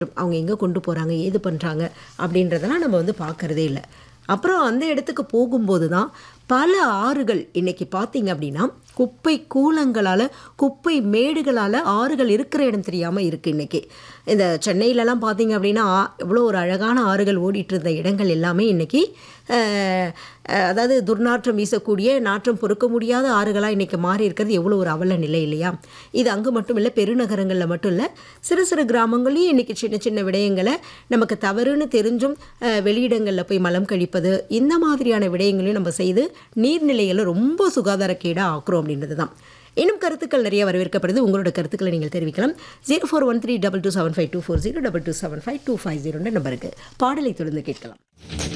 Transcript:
அவங்க எங்கே கொண்டு போகிறாங்க ஏது பண்ணுறாங்க அப்படின்றதெல்லாம் நம்ம வந்து பார்க்குறதே இல்லை அப்புறம் அந்த இடத்துக்கு போகும்போது தான் பல ஆறுகள் இன்னைக்கு பார்த்தீங்க அப்படின்னா குப்பை கூலங்களால் குப்பை மேடுகளால் ஆறுகள் இருக்கிற இடம் தெரியாமல் இருக்குது இன்றைக்கி இந்த சென்னையிலலாம் பார்த்தீங்க அப்படின்னா எவ்வளோ ஒரு அழகான ஆறுகள் ஓடிட்டு இருந்த இடங்கள் எல்லாமே இன்றைக்கி அதாவது துர்நாற்றம் வீசக்கூடிய நாற்றம் பொறுக்க முடியாத ஆறுகளாக இன்றைக்கி மாறி இருக்கிறது எவ்வளோ ஒரு அவல நிலை இல்லையா இது அங்கே மட்டும் இல்லை பெருநகரங்களில் மட்டும் இல்லை சிறு சிறு கிராமங்களையும் இன்றைக்கி சின்ன சின்ன விடயங்களை நமக்கு தவறுன்னு தெரிஞ்சும் அஹ், வெளியிடங்களில் போய் மலம் கழிப்பது இந்த மாதிரியான விடயங்களையும் நம்ம செய்து நீர்நிலைகளை ரொம்ப சுகாதாரக்கேடாக ஆக்குறோம் அப்படின்றது தான் இன்னும் கருத்துக்கள் நிறைய வரவேற்கப்படுது உங்களோட கருத்துக்களை நீங்கள் தெரிவிக்கலாம் zero four one three double two seven five two four zero double two seven five two five ஜீரோன்ற நம்பருக்கு பாடலை தொடர்ந்து கேட்கலாம்